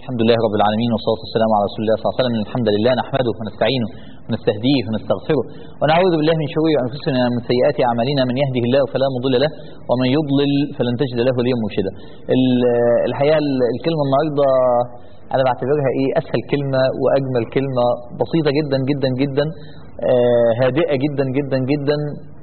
الحمد لله رب العالمين والصلاة والسلام على رسول الله صلى الله عليه وسلم الحمد لله نحمده ونستعينه ونستهديه ونستغفره ونعوذ بالله من شرور أنفسنا ومن سيئات أعمالنا من يهده الله فلا مضل له ومن يضلل فلن تجد له وليا مرشدا ال- الحقيقة ال- الكلمة النهاردة أنا بعتبرها إيه أسهل كلمة وأجمل كلمة بسيطة جدا جدا جدا آه، هادئة جدا جدا جدا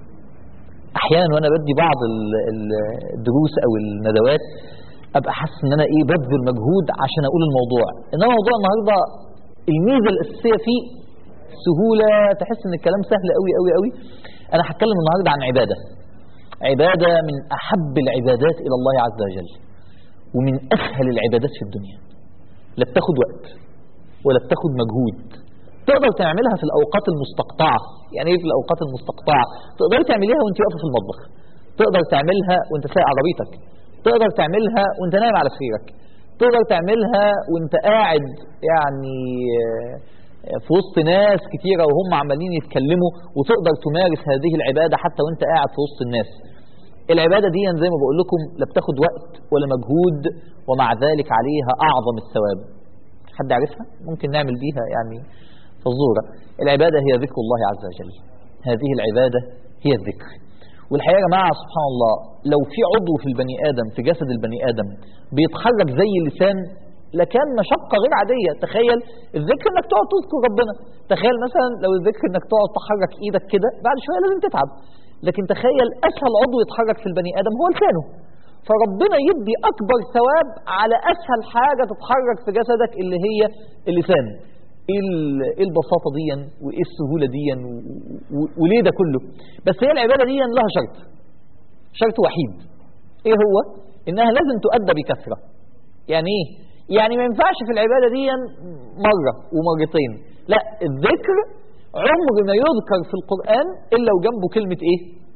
احيانا وانا بدي بعض ال- ال- الدروس او الندوات ابقى حاسس ان انا ايه ببذل مجهود عشان اقول الموضوع انما موضوع النهارده الميزه الاساسيه فيه سهوله تحس ان الكلام سهل قوي قوي قوي انا هتكلم النهارده عن عباده عباده من احب العبادات الى الله عز وجل ومن اسهل العبادات في الدنيا لا بتاخد وقت ولا بتاخد مجهود تقدر تعملها في الاوقات المستقطعه يعني ايه في الاوقات المستقطعه تقدر تعمليها وانت واقفه في المطبخ تقدر تعملها وانت سايق عربيتك تقدر تعملها وانت نايم على سريرك تقدر تعملها وانت قاعد يعني آه، في وسط ناس كتيرة وهم عمالين يتكلموا وتقدر تمارس هذه العبادة حتى وانت قاعد في وسط الناس العبادة دي زي ما بقول لكم لا بتاخد وقت ولا مجهود ومع ذلك عليها أعظم الثواب حد عارفها ممكن نعمل بيها يعني فزورة العبادة هي ذكر الله عز وجل هذه العبادة هي الذكر والحقيقة يا جماعة سبحان الله لو في عضو في البني آدم في جسد البني آدم بيتحرك زي اللسان لكان مشقة غير عادية تخيل الذكر انك تقعد تذكر ربنا تخيل مثلا لو الذكر انك تقعد تحرك ايدك كده بعد شوية لازم تتعب لكن تخيل اسهل عضو يتحرك في البني آدم هو لسانه فربنا يدي اكبر ثواب على اسهل حاجة تتحرك في جسدك اللي هي اللسان ايه ال- إيه البساطة دي وايه السهولة دي و- و- وليه ده كله بس هي العبادة دي لها شرط شرط وحيد ايه هو انها لازم تؤدى بكثرة يعني ايه يعني ما ينفعش في العبادة دي مرة ومرتين لا الذكر عمر ما يذكر في القرآن إلا وجنبه كلمة ايه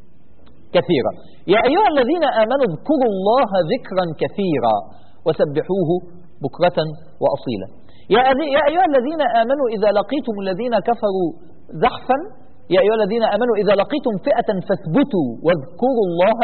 كثيرة يا أيها الذين آمنوا اذكروا الله ذكرا كثيرا وسبحوه بكرة وأصيلا يا, أذي- يا أيها الذين آمنوا إذا لقيتم الذين كفروا زحفا يا أيها الذين آمنوا إذا لقيتم فئة فاثبتوا واذكروا الله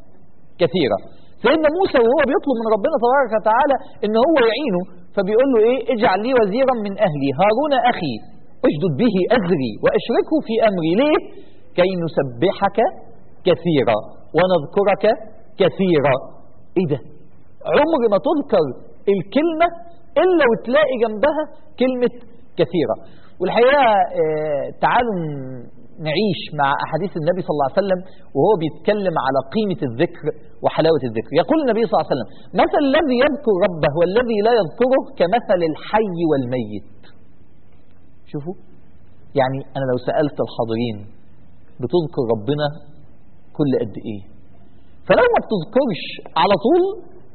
كثيرا سيدنا موسى وهو بيطلب من ربنا تبارك وتعالى ان هو يعينه فبيقول له ايه اجعل لي وزيرا من اهلي هارون اخي اشدد به ازري واشركه في امري ليه كي نسبحك كثيرا ونذكرك كثيرا ايه ده عمر ما تذكر الكلمة الا وتلاقي جنبها كلمة كثيرة والحقيقة آه، تعالوا نعيش مع أحاديث النبي صلى الله عليه وسلم وهو بيتكلم على قيمة الذكر وحلاوة الذكر يقول النبي صلى الله عليه وسلم مثل الذي يذكر ربه والذي لا يذكره كمثل الحي والميت شوفوا يعني أنا لو سألت الحاضرين بتذكر ربنا كل قد إيه فلو ما بتذكرش على طول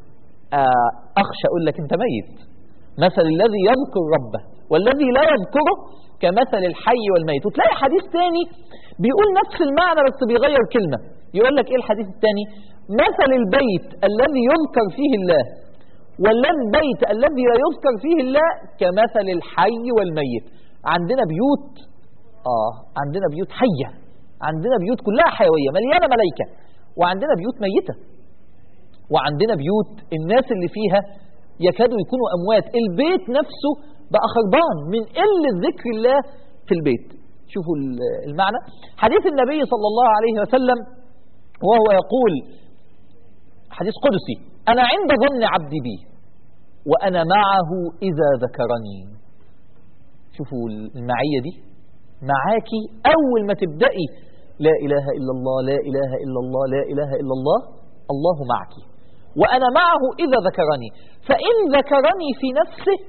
آه، أخشى أقول لك أنت ميت مثل الذي يذكر ربه والذي لا يذكره كمثل الحي والميت وتلاقي حديث تاني بيقول نفس المعنى بس بيغير كلمة يقول لك ايه الحديث التاني مثل البيت الذي يذكر فيه الله والبيت الذي لا يذكر فيه الله كمثل الحي والميت عندنا بيوت اه عندنا بيوت حية عندنا بيوت كلها حيوية مليانة ملائكة وعندنا بيوت ميتة وعندنا بيوت الناس اللي فيها يكادوا يكونوا أموات البيت نفسه بقى خربان من قلة ذكر الله في البيت شوفوا ال- المعنى حديث النبي صلى الله عليه وسلم وهو يقول حديث قدسي أنا عند ظن عبدي بي وأنا معه إذا ذكرني شوفوا المعية دي معاكي أول ما تبدأي لا إله إلا الله لا إله إلا الله لا إله إلا الله الله معك وأنا معه إذا ذكرني فإن ذكرني في نفسه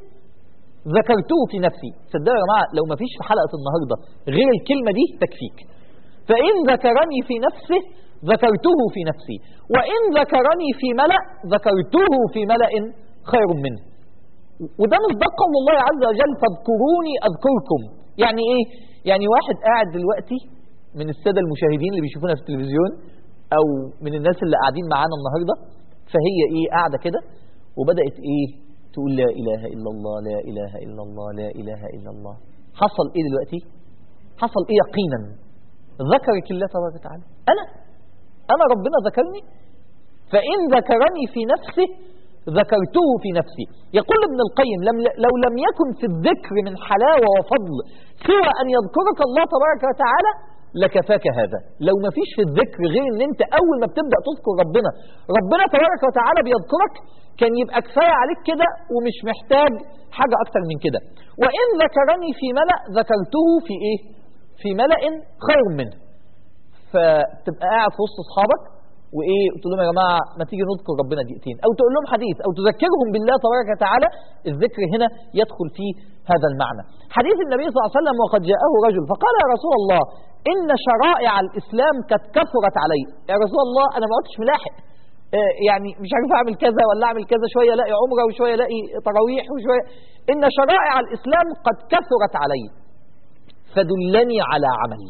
ذكرته في نفسي صدقوا يا جماعة لو ما فيش في حلقة النهاردة غير الكلمة دي تكفيك فإن ذكرني في نفسه ذكرته في نفسي وإن ذكرني في ملأ ذكرته في ملأ خير منه وده مصداق قول الله عز وجل فاذكروني أذكركم يعني إيه؟ يعني واحد قاعد دلوقتي من السادة المشاهدين اللي بيشوفونا في التلفزيون أو من الناس اللي قاعدين معانا النهاردة فهي إيه قاعدة كده وبدأت إيه تقول لا إله إلا الله لا إله إلا الله لا إله إلا الله حصل إيه دلوقتي حصل إيه يقينا ذكرك الله تبارك وتعالى أنا أنا ربنا ذكرني فإن ذكرني في نفسه ذكرته في نفسي يقول ابن القيم لم لو لم يكن في الذكر من حلاوة وفضل سوى أن يذكرك الله تبارك وتعالى لكفاك هذا لو ما فيش في الذكر غير ان انت اول ما بتبدا تذكر ربنا ربنا تبارك وتعالى بيذكرك كان يبقى كفايه عليك كده ومش محتاج حاجه اكتر من كده وان ذكرني في ملا ذكرته في ايه في ملا خير منه فتبقى قاعد في وسط اصحابك وايه قلت لهم يا جماعه ما تيجي نذكر ربنا دقيقتين او تقول لهم حديث او تذكرهم بالله تبارك وتعالى الذكر هنا يدخل فيه هذا المعنى حديث النبي صلى الله عليه وسلم وقد جاءه رجل فقال يا رسول الله ان شرائع الاسلام قد كثرت علي يا رسول الله انا ما عدتش ملاحق آه، يعني مش عارف اعمل كذا ولا اعمل كذا شويه الاقي عمره وشويه الاقي تراويح وشويه ان شرائع الاسلام قد كثرت علي فدلني على عمل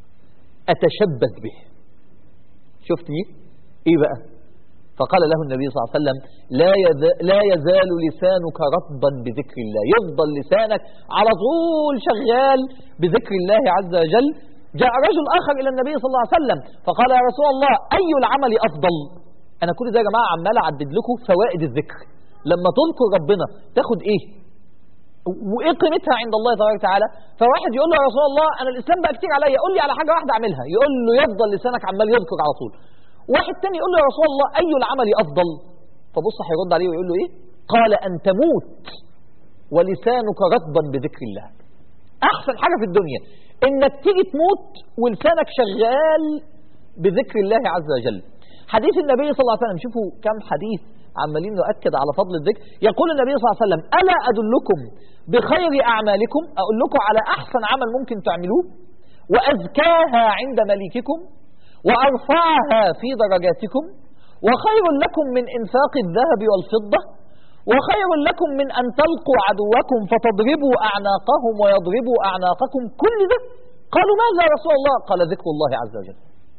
اتشبث به شفت دي ايه بقى فقال له النبي صلى الله عليه وسلم لا, يز... لا يزال لسانك رطبا بذكر الله يفضل لسانك على طول شغال بذكر الله عز وجل جاء رجل آخر إلى النبي صلى الله عليه وسلم فقال يا رسول الله أي العمل أفضل أنا كل ده يا جماعة عمال أعدد لكم فوائد الذكر لما تذكر ربنا تاخد إيه وايه قيمتها عند الله تبارك وتعالى فواحد يقول له يا رسول الله انا الاسلام بقى كتير عليا قول لي على حاجه واحده اعملها يقول له يفضل لسانك عمال يذكر على طول واحد تاني يقول له يا رسول الله اي العمل افضل فبص هيرد عليه ويقول له ايه قال ان تموت ولسانك رطبا بذكر الله احسن حاجه في الدنيا انك تيجي تموت ولسانك شغال بذكر الله عز وجل حديث النبي صلى الله عليه وسلم شوفوا كم حديث عمالين نؤكد على فضل الذكر يقول النبي صلى الله عليه وسلم ألا أدلكم بخير أعمالكم أقول لكم على أحسن عمل ممكن تعملوه وأزكاها عند مليككم وأرفعها في درجاتكم وخير لكم من إنفاق الذهب والفضة وخير لكم من أن تلقوا عدوكم فتضربوا أعناقهم ويضربوا أعناقكم كل ده قالوا ماذا يا رسول الله قال ذكر الله عز وجل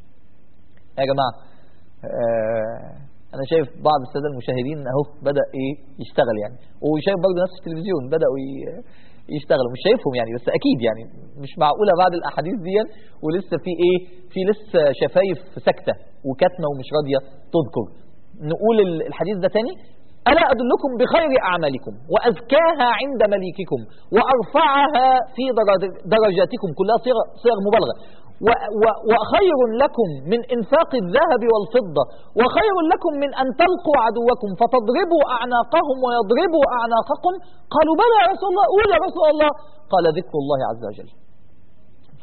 يا جماعة آه انا شايف بعض الساده المشاهدين اهو بدا ايه يشتغل يعني وشايف برضه ناس في التلفزيون بداوا ي- يشتغلوا مش شايفهم يعني بس اكيد يعني مش معقوله بعد الاحاديث دي ولسه في ايه في لسه شفايف ساكته وكاتمه ومش راضيه تذكر نقول ال- الحديث ده تاني ألا أدلكم بخير أعمالكم وأزكاها عند مليككم وأرفعها في درج- درجاتكم كلها صيغ, صيغ مبالغة و- و- وخير لكم من إنفاق الذهب والفضة وخير لكم من أن تلقوا عدوكم فتضربوا أعناقهم ويضربوا أعناقكم قالوا بلى يا رسول الله قول يا رسول الله قال ذكر الله عز وجل ف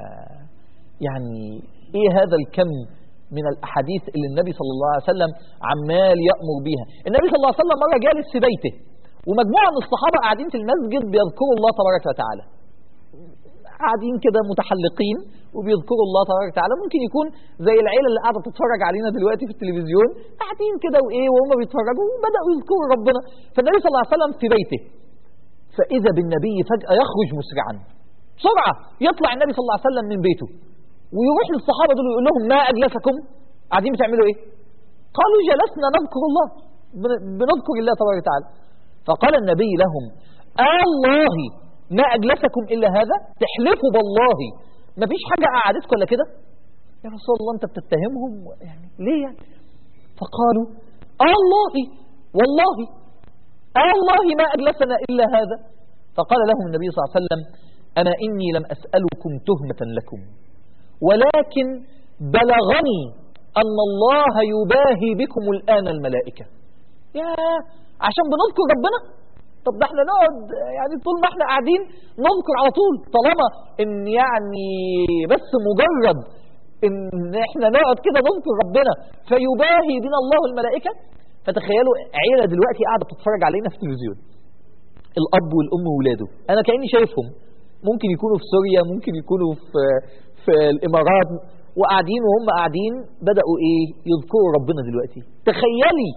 يعني ايه هذا الكم من الاحاديث اللي النبي صلى الله عليه وسلم عمال يامر بيها النبي صلى الله عليه وسلم مره جالس في بيته ومجموعه من الصحابه قاعدين في المسجد بيذكروا الله تبارك وتعالى قاعدين كده متحلقين وبيذكروا الله تبارك وتعالى ممكن يكون زي العيله اللي قاعده تتفرج علينا دلوقتي في التلفزيون قاعدين كده وايه وهم بيتفرجوا وبداوا يذكروا ربنا فالنبي صلى الله عليه وسلم في بيته فاذا بالنبي فجاه يخرج مسرعا بسرعه يطلع النبي صلى الله عليه وسلم من بيته ويروح للصحابه دول ويقول لهم ما اجلسكم قاعدين بتعملوا ايه قالوا جلسنا نذكر الله بن- بنذكر الله تبارك وتعالى فقال النبي لهم آه الله ما أجلسكم إلا هذا تحلفوا بالله ما فيش حاجة قعدتكم ولا كده يا رسول الله أنت بتتهمهم يعني ليه يعني فقالوا آه الله والله آه الله ما أجلسنا إلا هذا فقال لهم النبي صلى الله عليه وسلم أنا إني لم أسألكم تهمة لكم ولكن بلغني أن الله يباهي بكم الآن الملائكة يا عشان بنذكر ربنا طب ده احنا نقعد يعني طول ما احنا قاعدين نذكر على طول طالما ان يعني بس مجرد ان احنا نقعد كده نذكر ربنا فيباهي بنا الله الملائكة فتخيلوا عيلة دلوقتي قاعدة بتتفرج علينا في التلفزيون الاب والام وولاده انا كاني شايفهم ممكن يكونوا في سوريا ممكن يكونوا في في الامارات وقاعدين وهم قاعدين بداوا ايه يذكروا ربنا دلوقتي تخيلي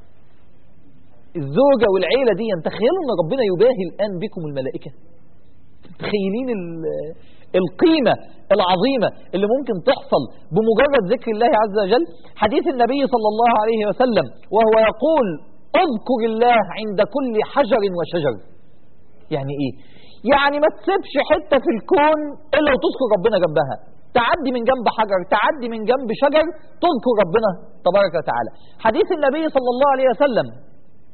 الزوجه والعيله دي تخيلوا ان ربنا يباهي الان بكم الملائكه متخيلين ال- القيمة العظيمة اللي ممكن تحصل بمجرد ذكر الله عز وجل حديث النبي صلى الله عليه وسلم وهو يقول اذكر الله عند كل حجر وشجر يعني ايه يعني ما تسيبش حتة في الكون الا وتذكر ربنا جنبها تعدي من جنب حجر تعدي من جنب شجر تذكر ربنا تبارك وتعالى حديث النبي صلى الله عليه وسلم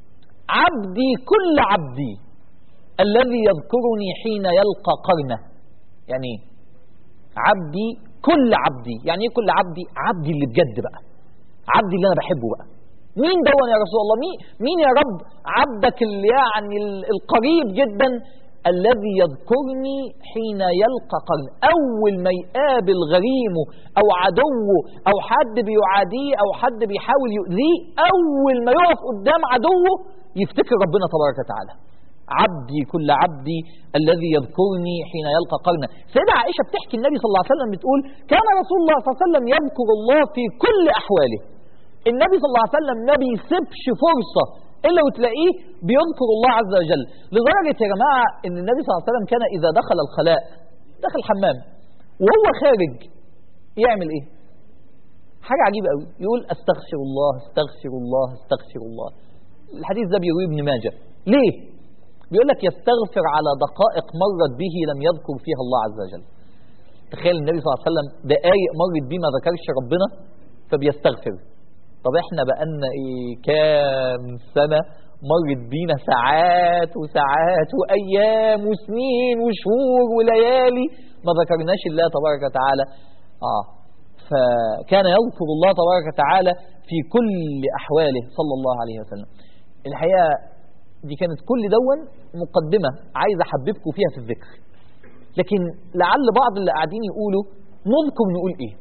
عبدي كل عبدي الذي يذكرني حين يلقى قرنه يعني ايه عبدي كل عبدي يعني ايه كل عبدي عبدي اللي بجد بقى عبدي اللي انا بحبه بقى مين دون يا رسول الله مين, مين يا رب عبدك اللي يعني ال- القريب جدا الذي يذكرني حين يلقى قرن اول ما يقابل غريمه او عدوه او حد بيعاديه او حد بيحاول يؤذيه اول ما يقف قدام عدوه يفتكر ربنا تبارك وتعالى عبدي كل عبدي الذي يذكرني حين يلقى قرنه سيدة عائشة بتحكي النبي صلى الله عليه وسلم بتقول كان رسول الله صلى الله عليه وسلم يذكر الله في كل أحواله النبي صلى الله عليه وسلم ما بيسيبش فرصة إلا وتلاقيه بيذكر الله عز وجل لدرجة يا جماعة إن النبي صلى الله عليه وسلم كان إذا دخل الخلاء دخل الحمام وهو خارج يعمل إيه حاجة عجيبة قوي يقول استغفر الله استغفر الله استغفر الله الحديث ده بيرويه ابن ماجه ليه بيقول لك يستغفر على دقائق مرت به لم يذكر فيها الله عز وجل تخيل النبي صلى الله عليه وسلم دقائق مرت بيه ما ذكرش ربنا فبيستغفر طب احنا بقالنا ايه كام سنة مرت بينا ساعات وساعات وايام وسنين وشهور وليالي ما ذكرناش الله تبارك وتعالى اه فكان يذكر الله تبارك وتعالى في كل احواله صلى الله عليه وسلم الحقيقه دي كانت كل دون مقدمه عايز احببكم فيها في الذكر لكن لعل بعض اللي قاعدين يقولوا نذكر نقول ايه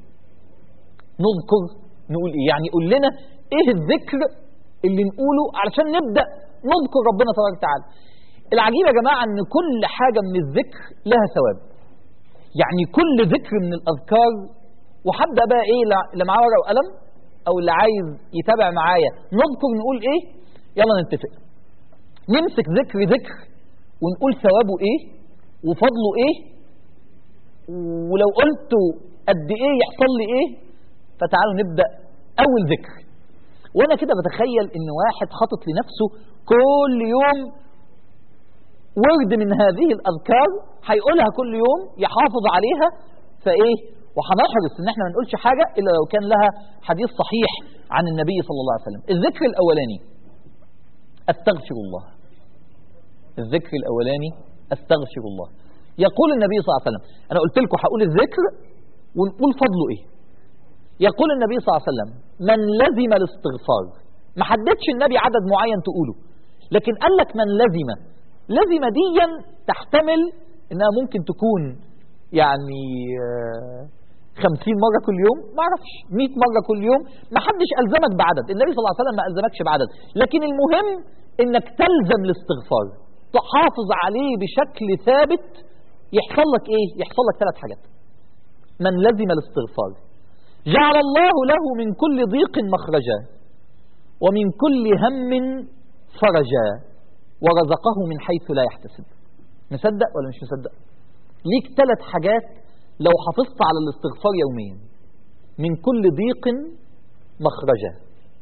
نذكر نقول ايه يعني قول لنا ايه الذكر اللي نقوله علشان نبدا نذكر ربنا تبارك وتعالى العجيب يا جماعه ان كل حاجه من الذكر لها ثواب يعني كل ذكر من الاذكار وهبدا بقى ايه اللي معاه ورقه وقلم او اللي عايز يتابع معايا نذكر نقول ايه يلا نتفق نمسك ذكر ذكر ونقول ثوابه ايه وفضله ايه ولو قلته قد ايه يحصل لي ايه فتعالوا نبدا اول ذكر وانا كده بتخيل ان واحد حاطط لنفسه كل يوم ورد من هذه الاذكار هيقولها كل يوم يحافظ عليها فايه وهنحرص ان احنا ما نقولش حاجه الا لو كان لها حديث صحيح عن النبي صلى الله عليه وسلم الذكر الاولاني استغفر الله الذكر الاولاني استغفر الله يقول النبي صلى الله عليه وسلم انا قلت لكم هقول الذكر ونقول فضله ايه يقول النبي صلى الله عليه وسلم من لزم الاستغفار ما حددش النبي عدد معين تقوله لكن قال لك من لزم لزم ديا تحتمل انها ممكن تكون يعني خمسين مرة كل يوم ما اعرفش مئة مرة كل يوم ما حدش ألزمك بعدد النبي صلى الله عليه وسلم ما ألزمكش بعدد لكن المهم انك تلزم الاستغفار تحافظ عليه بشكل ثابت يحصل لك ايه يحصل لك ثلاث حاجات من لزم الاستغفار جعل الله له من كل ضيق مخرجا ومن كل هم فرجا ورزقه من حيث لا يحتسب مصدق ولا مش مصدق ليك ثلاث حاجات لو حافظت على الاستغفار يوميا من كل ضيق مخرجا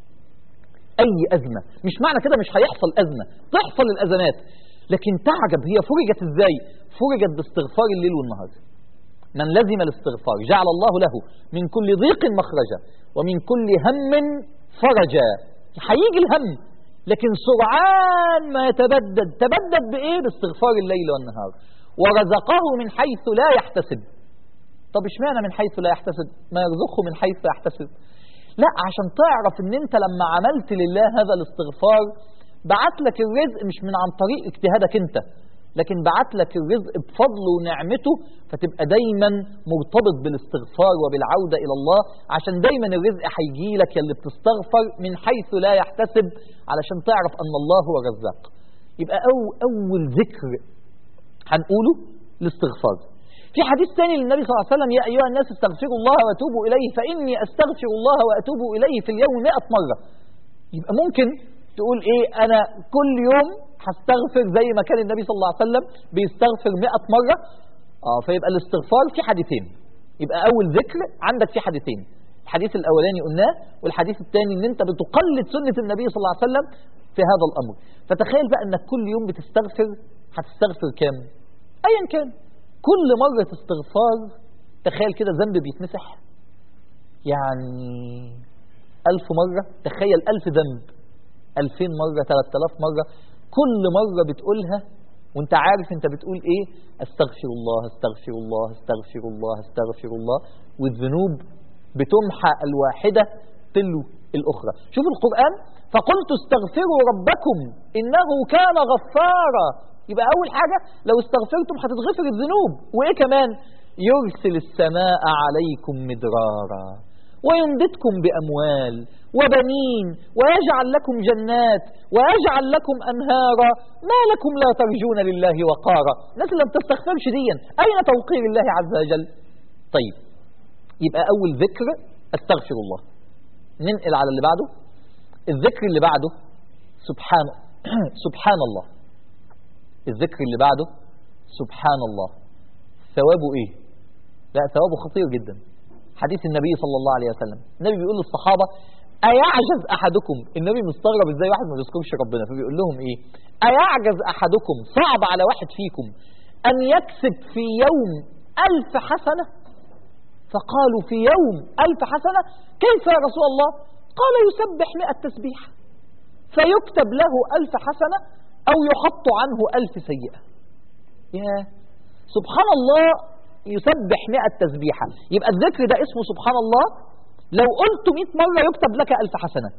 اي ازمه مش معنى كده مش هيحصل ازمه تحصل الازمات لكن تعجب هي فرجت ازاي فرجت باستغفار الليل والنهار من لزم الاستغفار جعل الله له من كل ضيق مخرجا ومن كل هم فرجا هيجي الهم لكن سرعان ما يتبدد تبدد بايه باستغفار الليل والنهار ورزقه من حيث لا يحتسب طب اشمعنى من حيث لا يحتسب ما يرزقه من حيث يحتسب لا عشان تعرف ان انت لما عملت لله هذا الاستغفار بعت لك الرزق مش من عن طريق اجتهادك انت لكن بعت لك الرزق بفضله ونعمته فتبقى دايما مرتبط بالاستغفار وبالعودة إلى الله عشان دايما الرزق هيجي لك يلي بتستغفر من حيث لا يحتسب علشان تعرف أن الله هو الرزاق يبقى أو أول ذكر هنقوله الاستغفار في حديث ثاني للنبي صلى الله عليه وسلم يا أيها الناس استغفروا الله واتوبوا إليه فإني أستغفر الله وأتوب إليه في اليوم مئة مرة يبقى ممكن تقول إيه أنا كل يوم هستغفر زي ما كان النبي صلى الله عليه وسلم بيستغفر 100 مرة اه فيبقى الاستغفار في حديثين يبقى أول ذكر عندك في حديثين الحديث الأولاني قلناه والحديث الثاني إن أنت بتقلد سنة النبي صلى الله عليه وسلم في هذا الأمر فتخيل بقى إنك كل يوم بتستغفر هتستغفر كام أيا كان كل مرة استغفار تخيل كده ذنب بيتمسح يعني ألف مرة تخيل ألف ذنب 2000 مرة 3000 مرة كل مرة بتقولها وانت عارف انت بتقول ايه استغفر الله استغفر الله استغفر الله استغفر الله والذنوب بتمحى الواحدة تلو الأخرى شوف القرآن فقلت استغفروا ربكم إنه كان غفارا يبقى أول حاجة لو استغفرتم هتتغفر الذنوب وإيه كمان يرسل السماء عليكم مدرارا ويمددكم بأموال وبنين ويجعل لكم جنات ويجعل لكم أنهارا ما لكم لا ترجون لله وقارا الناس اللي ما بتستغفرش ديا أين توقير الله عز وجل طيب يبقى أول ذكر أستغفر الله ننقل على اللي بعده الذكر اللي بعده سبحان سبحان الله الذكر اللي بعده سبحان الله ثوابه ايه لا ثوابه خطير جدا حديث النبي صلى الله عليه وسلم النبي بيقول للصحابة أيعجز أحدكم النبي مستغرب إزاي واحد ما بيذكرش ربنا فبيقول لهم إيه أيعجز أحدكم صعب على واحد فيكم أن يكسب في يوم ألف حسنة فقالوا في يوم ألف حسنة كيف يا رسول الله قال يسبح مئة تسبيح فيكتب له ألف حسنة أو يحط عنه ألف سيئة يا سبحان الله يسبح مئة تسبيحة يبقى الذكر ده اسمه سبحان الله لو قلت مئة مرة يكتب لك ألف حسنة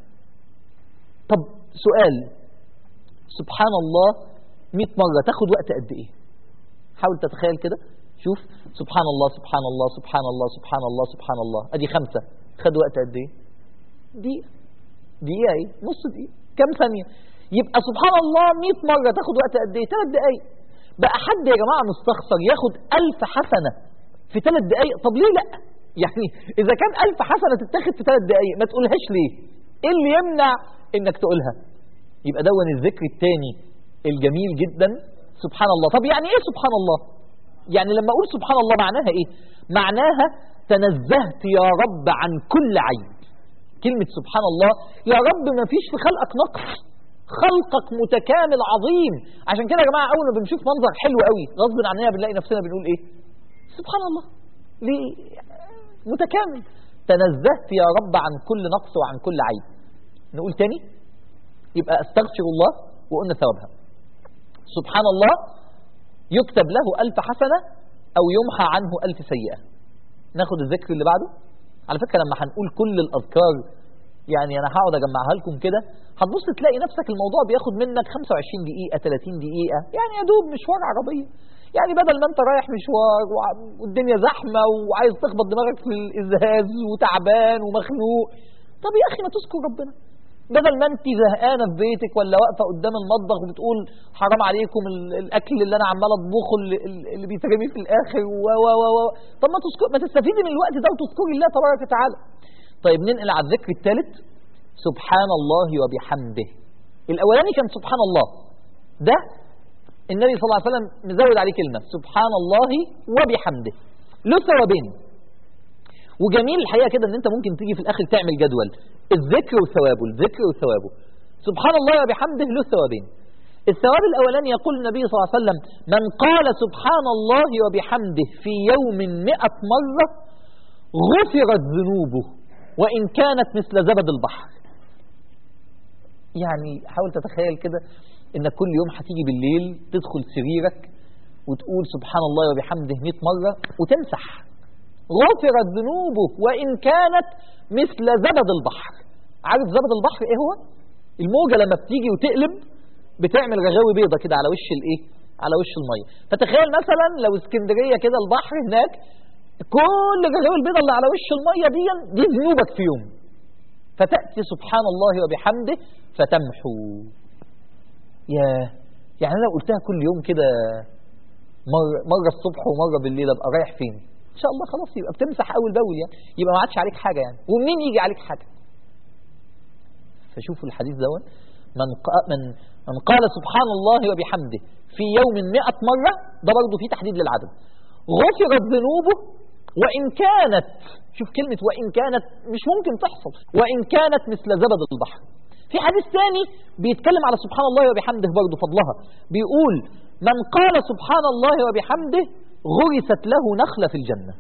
طب سؤال سبحان الله مئة مرة تاخد وقت قد ايه حاول تتخيل كده شوف سبحان الله سبحان الله سبحان الله سبحان الله سبحان الله ادي خمسة خد وقت قد ايه دقيقة دقيقة ايه نص دقيقة كم ثانية يبقى سبحان الله 100 مرة تاخد وقت قد ايه ثلاث دقايق بقى حد يا جماعة مستخسر ياخد ألف حسنة في ثلاث دقايق طب ليه لا يعني إذا كان ألف حسنة تتاخد في ثلاث دقايق ما تقولهاش ليه ايه اللي يمنع انك تقولها يبقى دون الذكر الثاني الجميل جدا سبحان الله طب يعني ايه سبحان الله يعني لما اقول سبحان الله معناها ايه معناها تنزهت يا رب عن كل عيب كلمة سبحان الله يا رب ما فيش في خلقك نقص خلقك متكامل عظيم عشان كده يا جماعة أول ما بنشوف منظر حلو قوي غصب عننا بنلاقي نفسنا بنقول إيه سبحان الله ليه متكامل تنزهت يا رب عن كل نقص وعن كل عيب نقول تاني يبقى استغفر الله وقلنا ثوابها سبحان الله يكتب له ألف حسنة أو يمحى عنه ألف سيئة ناخد الذكر اللي بعده على فكرة لما هنقول كل الأذكار يعني أنا هقعد أجمعها لكم كده هتبص تلاقي نفسك الموضوع بياخد منك 25 دقيقة 30 دقيقة يعني يا دوب مشوار عربية يعني بدل ما انت رايح مشوار والدنيا زحمة وعايز تخبط دماغك في الإزاز وتعبان ومخنوق طب يا أخي ما تذكر ربنا بدل ما انت زهقانه في بيتك ولا واقفه قدام المطبخ وبتقول حرام عليكم الاكل اللي انا عمال اطبخه اللي, اللي بيترمي في الاخر و و و و طب ما تذكر ما تستفيدي من الوقت ده وتذكري الله تبارك وتعالى طيب ننقل على الذكر الثالث سبحان الله وبحمده الاولاني كان سبحان الله ده النبي صلى الله عليه وسلم مزود عليه كلمه سبحان الله وبحمده له ثوابين وجميل الحقيقه كده ان انت ممكن تيجي في الاخر تعمل جدول الذكر وثوابه الذكر وثوابه سبحان الله وبحمده له ثوابين الثواب الاولاني يقول النبي صلى الله عليه وسلم من قال سبحان الله وبحمده في يوم مئة مرة غفرت ذنوبه وإن كانت مثل زبد البحر يعني حاول تتخيل كده انك كل يوم هتيجي بالليل تدخل سريرك وتقول سبحان الله وبحمده 100 مرة وتمسح غفرت ذنوبه وإن كانت مثل زبد البحر عارف زبد البحر ايه هو الموجة لما بتيجي وتقلب بتعمل رغاوي بيضة كده على وش الايه على وش المية فتخيل مثلا لو اسكندرية كده البحر هناك كل الرغاوي البيضة اللي على وش المية دي دي ذنوبك في يوم فتأتي سبحان الله وبحمده فتمحو يا يعني انا لو قلتها كل يوم كده مرة, مرة الصبح ومرة بالليل ابقى رايح فين ان شاء الله خلاص يبقى بتمسح اول باول يعني يبقى ما عادش عليك حاجه يعني ومنين يجي عليك حاجه فشوفوا الحديث دون من من من قال سبحان الله وبحمده في يوم 100 مره ده برضه في تحديد للعدد غفرت ذنوبه وان كانت شوف كلمه وان كانت مش ممكن تحصل وان كانت مثل زبد البحر في حديث ثاني بيتكلم على سبحان الله وبحمده برضه فضلها بيقول من قال سبحان الله وبحمده غرست له نخلة في الجنة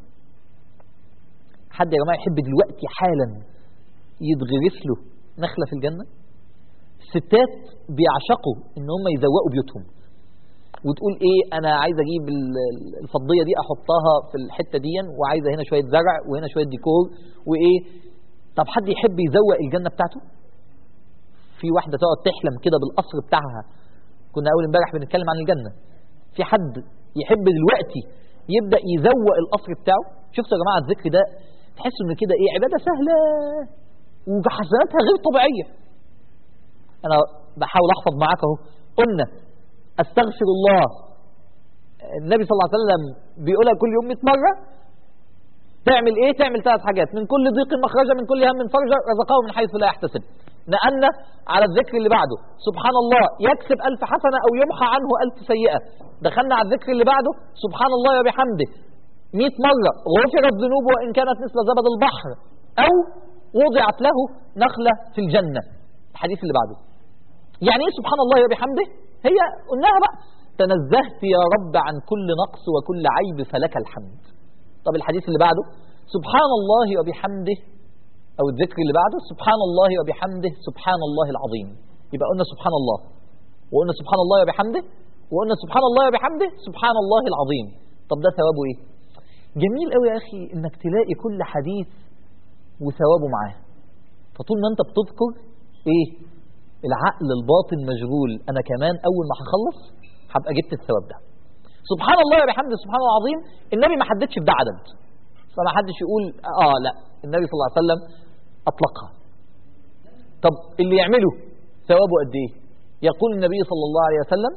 حد يا جماعة يحب دلوقتي حالا يتغرس له نخلة في الجنة الستات بيعشقوا ان هم يزوقوا بيوتهم وتقول ايه انا عايز اجيب ال- ال- الفضيه دي احطها في الحته دي وعايزه هنا شويه زرع وهنا شويه ديكور وايه طب حد يحب يزوق الجنه بتاعته في واحده تقعد تحلم كده بالقصر بتاعها كنا اول امبارح بنتكلم عن الجنه في حد يحب دلوقتي يبدا يزوق القصر بتاعه شفتوا يا جماعه الذكر ده تحسوا ان كده ايه عباده سهله وحسناتها غير طبيعيه انا بحاول احفظ معاك اهو قلنا استغفر الله النبي صلى الله عليه وسلم بيقولها كل يوم 100 مره تعمل ايه تعمل ثلاث حاجات من كل ضيق مخرجا من كل هم فرجا رزقه من حيث لا يحتسب نقلنا على الذكر اللي بعده سبحان الله يكسب ألف حسنة أو يمحى عنه ألف سيئة دخلنا على الذكر اللي بعده سبحان الله وبحمده 100 مرة غفرت ذنوبه وإن كانت مثل زبد البحر أو وضعت له نخلة في الجنة الحديث اللي بعده يعني ايه سبحان الله وبحمده هي قلناها بقى تنزهت يا رب عن كل نقص وكل عيب فلك الحمد طب الحديث اللي بعده سبحان الله وبحمده أو الذكر اللي بعده سبحان الله وبحمده سبحان الله العظيم يبقى قلنا سبحان الله وقلنا سبحان الله وبحمده وقلنا سبحان الله وبحمده سبحان الله العظيم طب ده ثوابه ايه جميل قوي يا اخي انك تلاقي كل حديث وثوابه معاه فطول ما انت بتذكر ايه العقل الباطن مشغول انا كمان اول ما هخلص هبقى جبت الثواب ده سبحان الله وبحمده سبحان الله العظيم النبي ما حددش بده عدد فما حدش يقول اه لا النبي صلى الله عليه وسلم اطلقها طب اللي يعمله ثوابه قد ايه يقول النبي صلى الله عليه وسلم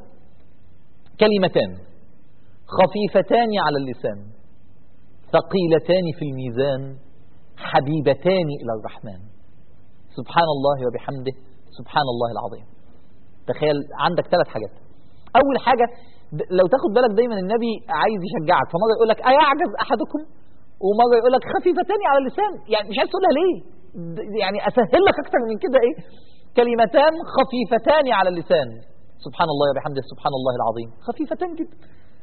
كلمتان خفيفتان على اللسان ثقيلتان في الميزان حبيبتان الى الرحمن سبحان الله وبحمده سبحان الله العظيم تخيل عندك ثلاث حاجات اول حاجه د- لو تاخد بالك دايما النبي عايز يشجعك فمره يقول لك ايعجز احدكم ومره يقول لك خفيفتان على اللسان يعني مش عايز تقولها ليه د- يعني اسهل لك اكتر من كده ايه كلمتان خفيفتان على اللسان سبحان الله وبحمده سبحان الله العظيم خفيفتان جدا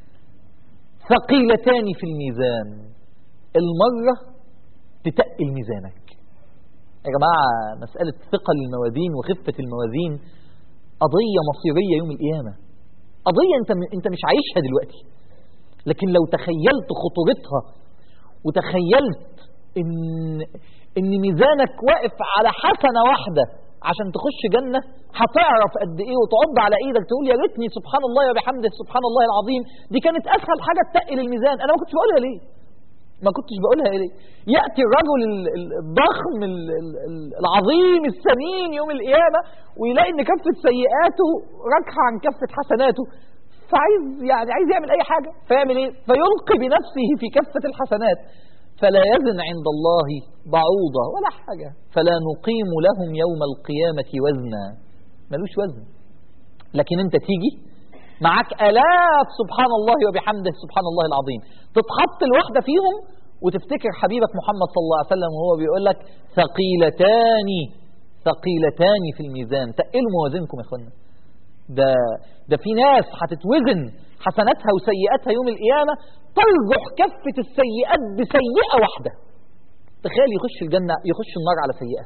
ثقيلتان في الميزان المره تتقل ميزانك يا جماعه مساله ثقل الموازين وخفه الموازين قضيه مصيريه يوم القيامه قضيه انت انت مش عايشها دلوقتي لكن لو تخيلت خطورتها وتخيلت ان ان ميزانك واقف على حسنه واحده عشان تخش جنه هتعرف قد ايه وتعض على ايدك تقول يا ريتني سبحان الله وبحمده سبحان الله العظيم دي كانت اسهل حاجه تقل الميزان انا ما كنتش بقولها ليه ما كنتش بقولها ليه ياتي الرجل ال- ال- الضخم ال- ال- ال- العظيم السمين يوم القيامه ويلاقي ان كفه سيئاته راكحه عن كفه حسناته فعايز يعني عايز يعمل اي حاجه فيعمل ايه فيلقي بنفسه في كفه الحسنات فلا يزن عند الله بعوضه ولا حاجه فلا نقيم لهم يوم القيامه وزنا ملوش وزن لكن انت تيجي معاك آلاف سبحان الله وبحمده سبحان الله العظيم تتحط الواحدة فيهم وتفتكر حبيبك محمد صلى الله عليه وسلم وهو بيقول لك ثقيلتان ثقيلتان في الميزان تقلوا موازينكم يا اخوانا ده ده في ناس هتتوزن حسناتها وسيئاتها يوم القيامة ترجح كفة السيئات بسيئة واحدة تخيل يخش الجنة يخش النار على سيئة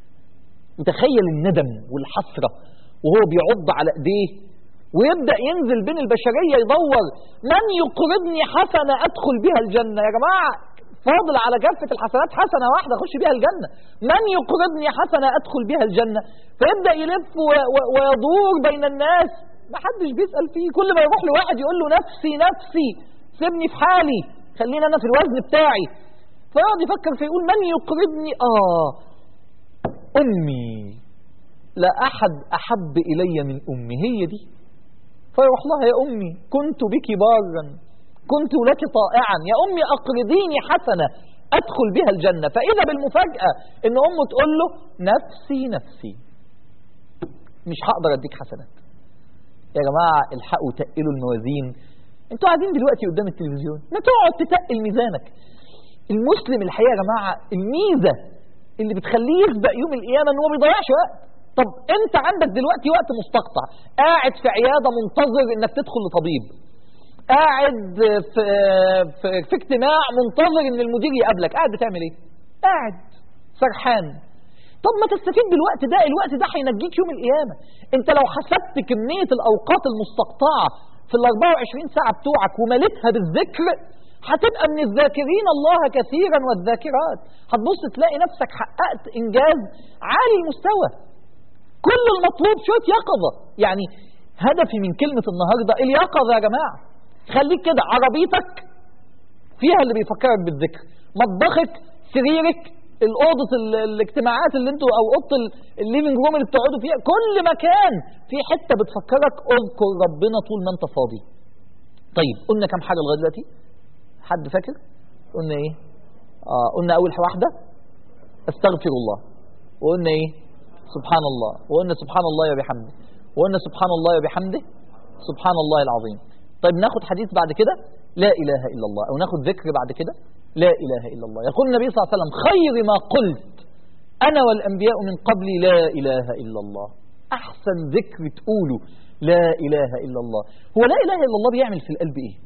وتخيل الندم والحسرة وهو بيعض على ايديه ويبدأ ينزل بين البشرية يدور من يقرضني حسنة أدخل بها الجنة يا جماعة فاضل على كافة الحسنات حسنة واحدة أخش بها الجنة من يقرضني حسنة أدخل بها الجنة فيبدأ يلف و- و- ويدور بين الناس ما حدش بيسأل فيه كل ما يروح لواحد يقول له نفسي نفسي سيبني في حالي خليني أنا في الوزن بتاعي فيقعد يفكر فيقول من يقرضني آه أمي لا أحد أحب إلي من أمي هي دي فيروح لها يا أمي كنت بك بارا كنت لك طائعا يا أمي أقرضيني حسنة أدخل بها الجنة فإذا بالمفاجأة إن أمه تقول له نفسي نفسي مش هقدر أديك حسنات يا جماعة الحقوا تقلوا الموازين انتوا قاعدين دلوقتي قدام التلفزيون ما تقعد تتقل ميزانك المسلم الحقيقة يا جماعة الميزة اللي بتخليه يسبق يوم القيامة ان هو ما بيضيعش وقت طب انت عندك دلوقتي وقت مستقطع قاعد في عيادة منتظر انك تدخل لطبيب قاعد في, في, في اجتماع منتظر ان المدير يقابلك قاعد بتعمل ايه قاعد سرحان طب ما تستفيد بالوقت ده الوقت ده هينجيك يوم القيامة انت لو حسبت كمية الأوقات المستقطعة في ال 24 ساعة بتوعك ومليتها بالذكر هتبقى من الذاكرين الله كثيرا والذاكرات هتبص تلاقي نفسك حققت إنجاز عالي المستوى كل المطلوب شوية يقظة يعني هدفي من كلمة النهاردة اليقظة يا جماعة خليك كده عربيتك فيها اللي بيفكرك بالذكر مطبخك سريرك الأوضة ال- الاجتماعات اللي انتوا أو أوضة ال- الليفنج روم اللي بتقعدوا فيها كل مكان في حتة بتفكرك اذكر ربنا طول ما انت فاضي طيب قلنا كم حاجة لغاية دلوقتي حد فاكر قلنا ايه آه قلنا أول واحدة استغفر الله وقلنا ايه سبحان الله وقلنا سبحان الله وبحمده وقلنا سبحان الله وبحمده سبحان الله العظيم طيب ناخد حديث بعد كده لا إله إلا الله أو ناخد ذكر بعد كده لا إله إلا الله يقول النبي صلى الله عليه وسلم خير ما قلت أنا والأنبياء من قبلي لا إله إلا الله أحسن ذكر تقوله لا إله إلا الله هو لا إله إلا الله بيعمل في القلب إيه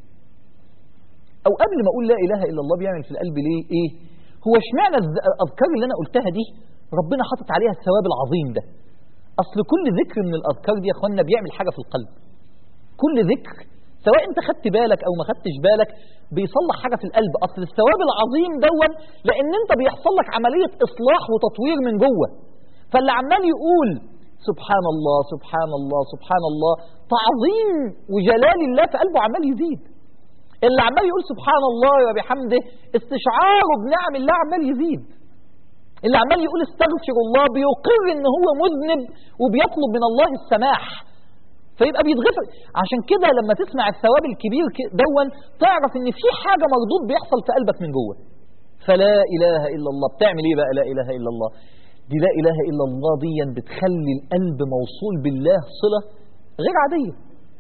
أو قبل ما أقول لا إله إلا الله بيعمل في القلب ليه إيه هو اشمعنى الز- الأذكار اللي أنا قلتها دي ربنا حاطط عليها الثواب العظيم ده أصل كل ذكر من الأذكار دي يا أخوانا بيعمل حاجة في القلب كل ذكر سواء انت خدت بالك او ما خدتش بالك بيصلح حاجه في القلب اصل الثواب العظيم دون لان انت بيحصل لك عمليه اصلاح وتطوير من جوه فاللي عمال يقول سبحان الله سبحان الله سبحان الله تعظيم وجلال الله في قلبه عمال يزيد اللي عمال يقول سبحان الله وبحمده استشعاره بنعم الله عمال يزيد اللي عمال يقول استغفر الله بيقر ان هو مذنب وبيطلب من الله السماح فيبقى بيتغفر عشان كده لما تسمع الثواب الكبير ك- دون تعرف ان في حاجه مردود بيحصل في قلبك من جوه فلا اله الا الله بتعمل ايه بقى لا اله الا الله دي لا اله الا الله دي بتخلي القلب موصول بالله صله غير عاديه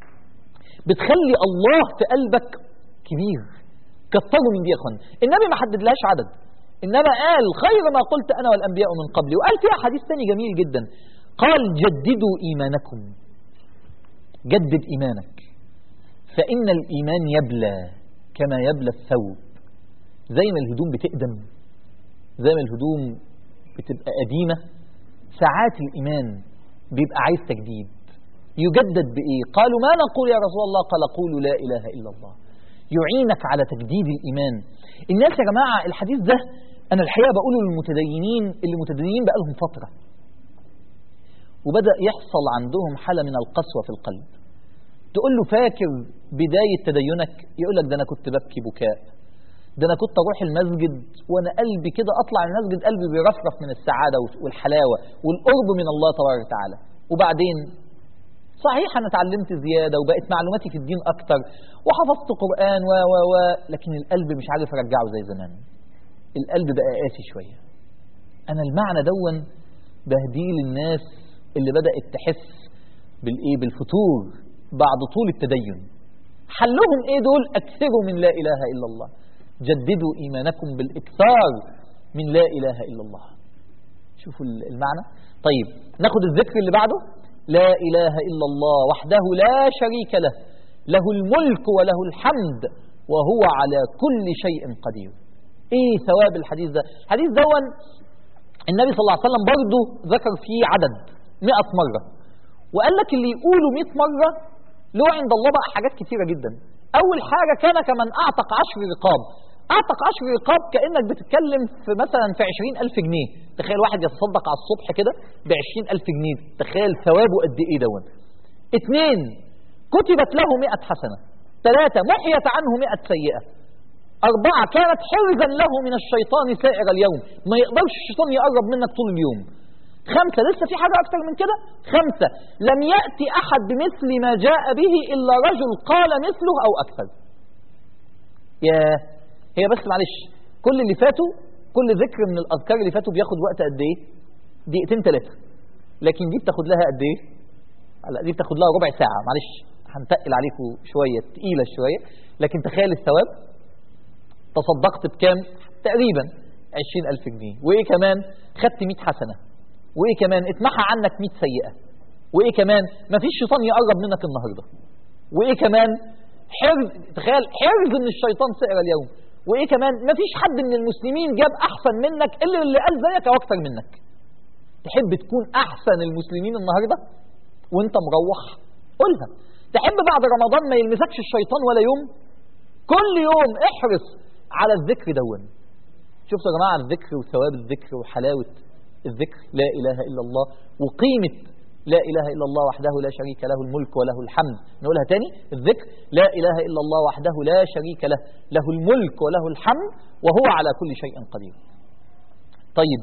بتخلي الله في قلبك كبير كتروا من دي يا اخوان النبي ما حددلهاش عدد انما قال خير ما قلت انا والانبياء من قبلي وقال فيها حديث تاني جميل جدا قال جددوا ايمانكم جدد إيمانك فإن الإيمان يبلى كما يبلى الثوب زي ما الهدوم بتقدم زي ما الهدوم بتبقى قديمة ساعات الإيمان بيبقى عايز تجديد يجدد بإيه قالوا ما نقول يا رسول الله قال قولوا لا إله إلا الله يعينك على تجديد الإيمان الناس يا جماعة الحديث ده أنا الحقيقة بقوله للمتدينين اللي متدينين بقالهم فترة وبدأ يحصل عندهم حالة من القسوة في القلب تقول له فاكر بداية تدينك يقول لك ده أنا كنت ببكي بكاء ده أنا كنت أروح المسجد وأنا قلبي كده أطلع من المسجد قلبي بيرفرف من السعادة والحلاوة والقرب من الله تبارك وتعالى وبعدين صحيح أنا اتعلمت زيادة وبقت معلوماتي في الدين أكتر وحفظت قرآن و و و لكن القلب مش عارف أرجعه زي زمان القلب بقى قاسي شوية أنا المعنى دون بهديه للناس اللي بدأت تحس بالإيه بالفتور بعد طول التدين حلهم إيه دول أكثروا من لا إله إلا الله جددوا إيمانكم بالإكثار من لا إله إلا الله شوفوا المعنى طيب ناخد الذكر اللي بعده لا إله إلا الله وحده لا شريك له له الملك وله الحمد وهو على كل شيء قدير ايه ثواب الحديث ده الحديث دون النبي صلى الله عليه وسلم برضه ذكر فيه عدد 100 مرة وقال لك اللي يقولوا 100 مرة له عند الله بقى حاجات كثيرة جدا أول حاجة كان كمن أعتق عشر رقاب أعتق عشر رقاب كأنك بتتكلم في مثلا في 20 ألف جنيه تخيل واحد يتصدق على الصبح كده ب 20 ألف جنيه تخيل ثوابه قد إيه دون اثنين كتبت له 100 حسنة ثلاثة محيت عنه 100 سيئة أربعة كانت حرزا له من الشيطان سائر اليوم ما يقدرش الشيطان يقرب منك طول اليوم خمسة لسه في حاجة أكتر من كده خمسة لم يأتي أحد بمثل ما جاء به إلا رجل قال مثله أو أكثر يا هي بس معلش كل اللي فاتوا كل ذكر من الأذكار اللي فاتوا بياخد وقت قد إيه دقيقتين ثلاثة لكن دي بتاخد لها قد إيه لا دي بتاخد لها ربع ساعة معلش هنتقل عليكم شوية تقيلة شوية لكن تخيل الثواب تصدقت بكام تقريبا عشرين ألف جنيه وإيه كمان خدت مئة حسنة وإيه كمان اتمحى عنك مئة سيئة وإيه كمان مفيش شيطان يقرب منك النهاردة وإيه كمان حرز تخيل حرز من الشيطان سائر اليوم وإيه كمان مفيش حد من المسلمين جاب أحسن منك إلا اللي قال زيك أو أكثر منك تحب تكون أحسن المسلمين النهاردة وانت مروح قولها تحب بعد رمضان ما يلمسكش الشيطان ولا يوم كل يوم احرص على الذكر دون شفتوا يا جماعة الذكر وثواب الذكر وحلاوة الذكر لا إله إلا الله وقيمة لا إله إلا الله وحده لا شريك له الملك وله الحمد نقولها تاني الذكر لا إله إلا الله وحده لا شريك له له الملك وله الحمد وهو على كل شيء قدير طيب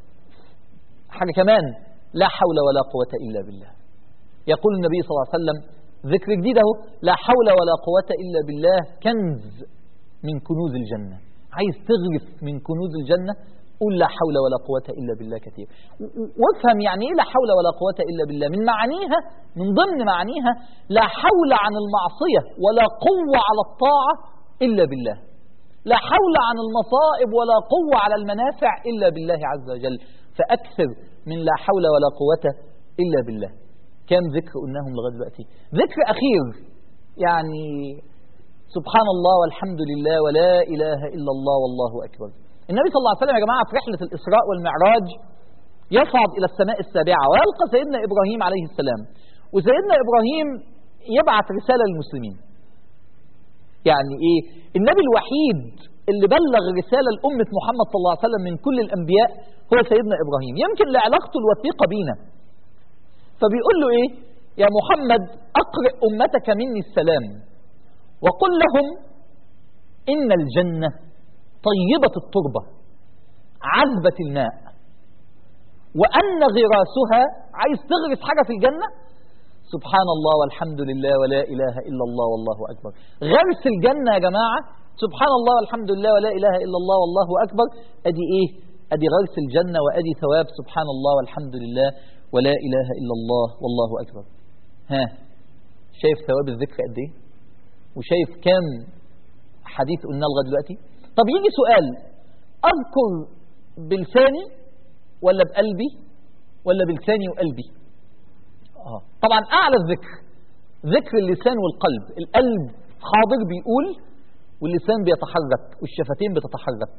حاجة كمان لا حول ولا قوة إلا بالله يقول النبي صلى الله عليه وسلم ذكر جديد اهو لا حول ولا قوة إلا بالله كنز من كنوز الجنة عايز تغرف من كنوز الجنة قول لا حول ولا قوة إلا بالله كثير وافهم يعني إيه لا حول ولا قوة إلا بالله من معانيها من ضمن معانيها لا حول عن المعصية ولا قوة على الطاعة إلا بالله لا حول عن المصائب ولا قوة على المنافع إلا بالله عز وجل فأكثر من لا حول ولا قوة إلا بالله كم ذكر قلناهم لغاية دلوقتي ذكر أخير يعني سبحان الله والحمد لله ولا إله إلا الله والله أكبر النبي صلى الله عليه وسلم يا جماعة في رحلة الإسراء والمعراج يصعد إلى السماء السابعة ويلقى سيدنا إبراهيم عليه السلام وسيدنا إبراهيم يبعث رسالة للمسلمين يعني إيه النبي الوحيد اللي بلغ رسالة لأمة محمد صلى الله عليه وسلم من كل الأنبياء هو سيدنا إبراهيم يمكن لعلاقته الوثيقة بينا فبيقول له إيه يا محمد أقرئ أمتك مني السلام وقل لهم إن الجنة طيبة التربة عذبة الماء وأن غراسها عايز تغرس حاجة في الجنة سبحان الله والحمد لله ولا إله إلا الله والله أكبر غرس الجنة يا جماعة سبحان الله والحمد لله ولا إله إلا الله والله أكبر أدي إيه أدي غرس الجنة وأدي ثواب سبحان الله والحمد لله ولا إله إلا الله والله أكبر ها شايف ثواب الذكر قد إيه وشايف كام حديث قلنا لغايه دلوقتي طب يجي سؤال اذكر بلساني ولا بقلبي ولا بلساني وقلبي اه طبعا اعلى الذكر ذكر اللسان والقلب القلب حاضر بيقول واللسان بيتحرك والشفتين بتتحرك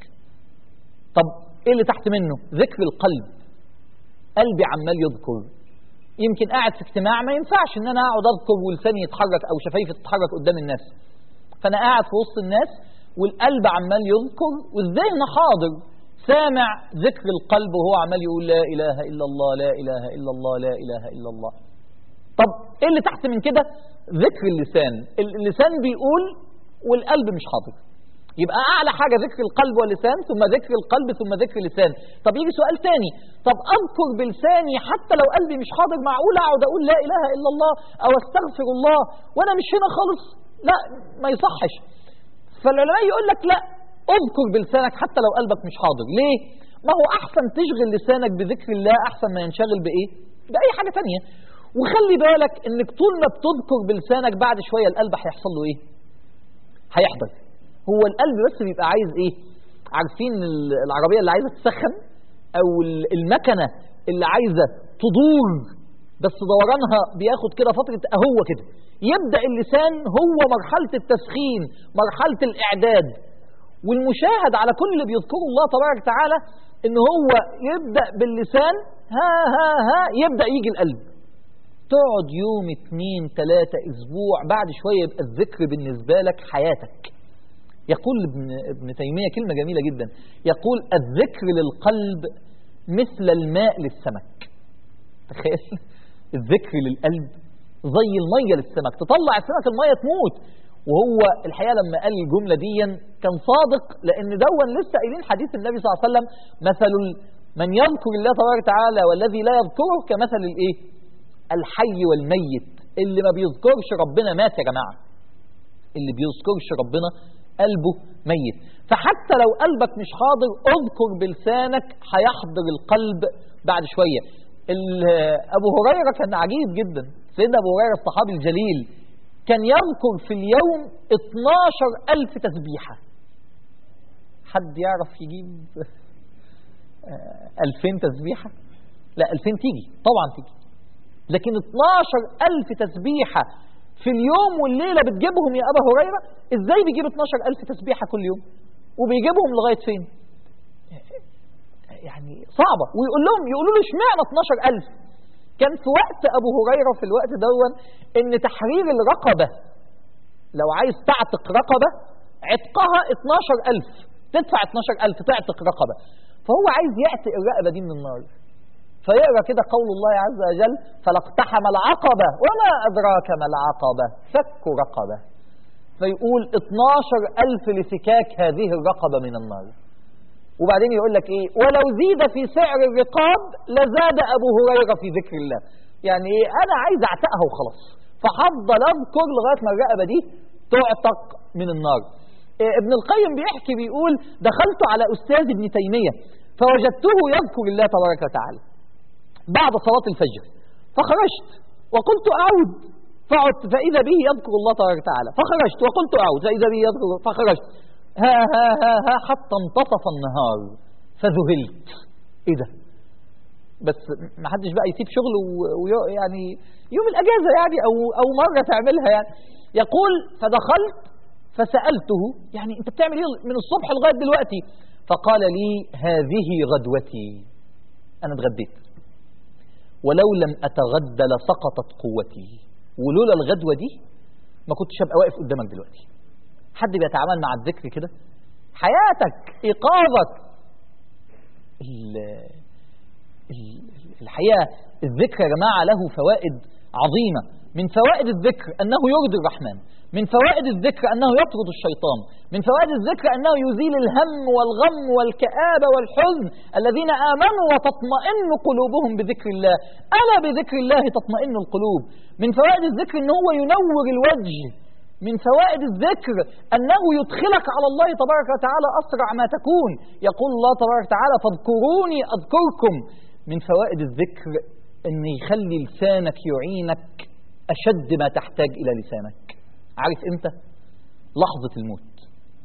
طب ايه اللي تحت منه ذكر القلب قلبي عمال يذكر يمكن قاعد في اجتماع ما ينفعش ان انا اقعد اذكر ولساني يتحرك او شفايفي تتحرك قدام الناس فانا قاعد في وسط الناس والقلب عمال يذكر والذهن حاضر سامع ذكر القلب وهو عمال يقول لا اله الا الله لا اله الا الله لا اله الا الله طب ايه اللي تحت من كده ذكر اللسان اللسان بيقول والقلب مش حاضر يبقى اعلى حاجه ذكر القلب واللسان ثم ذكر القلب ثم ذكر اللسان طب يجي سؤال تاني طب اذكر بلساني حتى لو قلبي مش حاضر معقول اقعد اقول لا اله الا الله او استغفر الله وانا مش هنا خالص لا ما يصحش فالعلماء يقول لك لا اذكر بلسانك حتى لو قلبك مش حاضر ليه ما هو احسن تشغل لسانك بذكر الله احسن ما ينشغل بايه باي حاجه تانية وخلي بالك انك طول ما بتذكر بلسانك بعد شويه القلب هيحصل له ايه هيحضر هو القلب بس بيبقى عايز ايه عارفين العربيه اللي عايزه تسخن او المكنه اللي عايزه تدور بس دورانها بياخد كده فتره اهو كده يبدا اللسان هو مرحله التسخين مرحله الاعداد والمشاهد على كل اللي بيذكره الله تبارك وتعالى ان هو يبدا باللسان ها ها ها يبدا يجي القلب تقعد يوم اتنين تلاتة اسبوع بعد شوية يبقى الذكر بالنسبة لك حياتك يقول ابن, ابن تيمية كلمة جميلة جدا يقول الذكر للقلب مثل الماء للسمك تخيل الذكر للقلب زي المية للسمك تطلع السمك المية تموت وهو الحقيقة لما قال الجملة دي كان صادق لأن دون لسه قايلين حديث النبي صلى الله عليه وسلم مثل من يذكر الله تبارك وتعالى والذي لا يذكره كمثل الايه الحي والميت اللي ما بيذكرش ربنا مات يا جماعة اللي بيذكرش ربنا قلبه ميت فحتى لو قلبك مش حاضر اذكر بلسانك هيحضر القلب بعد شوية أبو هريرة كان عجيب جدا سيدنا أبو هريرة الصحابي الجليل كان يذكر في اليوم 12 ألف تسبيحة حد يعرف يجيب 2000 تسبيحة لا 2000 تيجي طبعا تيجي لكن 12 ألف تسبيحة في اليوم والليلة بتجيبهم يا أبا هريرة إزاي بيجيب 12 ألف تسبيحة كل يوم وبيجيبهم لغاية فين يعني صعبة ويقول لهم يقولوا له اشمعنى 12000 كان في وقت أبو هريرة في الوقت دون إن تحرير الرقبة لو عايز تعتق رقبة عتقها 12000 تدفع 12000 تعتق رقبة فهو عايز يعتق الرقبة دي من النار فيقرأ كده قول الله عز وجل فلاقتحم العقبة وما أدراك ما العقبة فك رقبة فيقول 12000 لفكاك هذه الرقبة من النار وبعدين يقول لك ايه ولو زيد في سعر الرقاب لزاد ابو هريره في ذكر الله يعني ايه انا عايز اعتقها وخلاص فهفضل اذكر لغايه ما الرقبه دي تعتق من النار إيه ابن القيم بيحكي بيقول دخلت على استاذ ابن تيميه فوجدته يذكر الله تبارك وتعالى بعد صلاه الفجر فخرجت وقلت اعود فعدت فاذا به يذكر الله تبارك وتعالى فخرجت وقلت اعود فاذا به يذكر فخرجت ها ها ها ها حتى انتصف النهار فذهلت ايه ده بس ما حدش بقى يسيب شغله ويعني يوم الاجازه يعني او او مره تعملها يعني يقول فدخلت فسالته يعني انت بتعمل ايه من الصبح لغايه دلوقتي فقال لي هذه غدوتي انا اتغديت ولو لم اتغدى لسقطت قوتي ولولا الغدوه دي ما كنتش ابقى واقف قدامك دلوقتي حد بيتعامل مع الذكر كده حياتك إيقاظك الحقيقة الذكر يا جماعة له فوائد عظيمة من فوائد الذكر أنه يرضي الرحمن من فوائد الذكر أنه يطرد الشيطان من فوائد الذكر أنه يزيل الهم والغم والكآبة والحزن الذين آمنوا وتطمئن قلوبهم بذكر الله ألا بذكر الله تطمئن القلوب من فوائد الذكر أنه هو ينور الوجه من فوائد الذكر أنه يدخلك على الله تبارك وتعالى أسرع ما تكون يقول الله تبارك وتعالى فاذكروني أذكركم من فوائد الذكر أن يخلي لسانك يعينك أشد ما تحتاج إلى لسانك عارف إمتى؟ لحظة الموت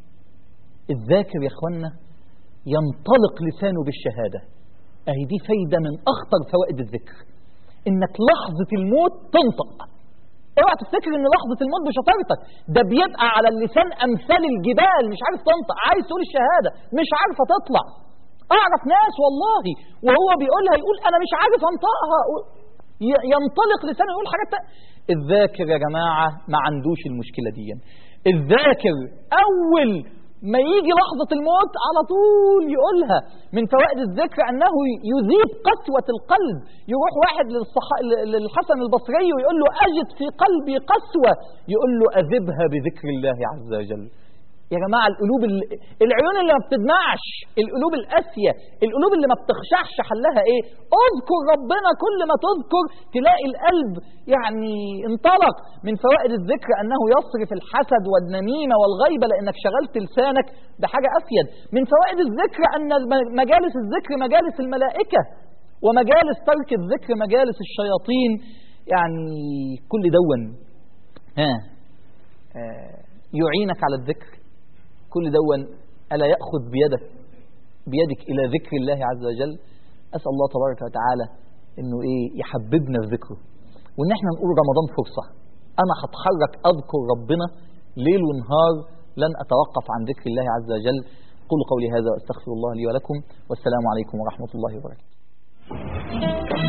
الذاكر يا إخوانا ينطلق لسانه بالشهادة أهي دي فايدة من أخطر فوائد الذكر إنك لحظة الموت تنطق اوعى تفتكر ان لحظه الموت بشطارتك ده بيبقى على اللسان امثال الجبال مش عارف تنطق عايز تقول الشهاده مش عارفه تطلع اعرف ناس والله وهو بيقولها يقول انا مش عارف انطقها ينطلق لسانه يقول حاجات الذاكر يا جماعه ما عندوش المشكله دي الذاكر اول ما يجي لحظة الموت على طول يقولها من فوائد الذكر أنه يذيب قسوة القلب يروح واحد للصح... للحسن البصري ويقول له أجد في قلبي قسوة يقول له أذبها بذكر الله عز وجل يا جماعة القلوب ال... العيون اللي ما بتدمعش القلوب القاسية القلوب اللي ما بتخشعش حلها ايه اذكر ربنا كل ما تذكر تلاقي القلب يعني انطلق من فوائد الذكر انه يصرف الحسد والنميمة والغيبة لانك شغلت لسانك بحاجة افيد من فوائد الذكر ان مجالس الذكر مجالس الملائكة ومجالس ترك الذكر مجالس الشياطين يعني كل دون ها آه يعينك على الذكر كل دون ألا يأخذ بيدك بيدك إلى ذكر الله عز وجل أسأل الله تبارك وتعالى إنه إيه يحببنا في ذكره وإن إحنا نقول رمضان فرصة أنا هتحرك أذكر ربنا ليل ونهار لن أتوقف عن ذكر الله عز وجل قولوا قولي هذا وأستغفر الله لي ولكم والسلام عليكم ورحمة الله وبركاته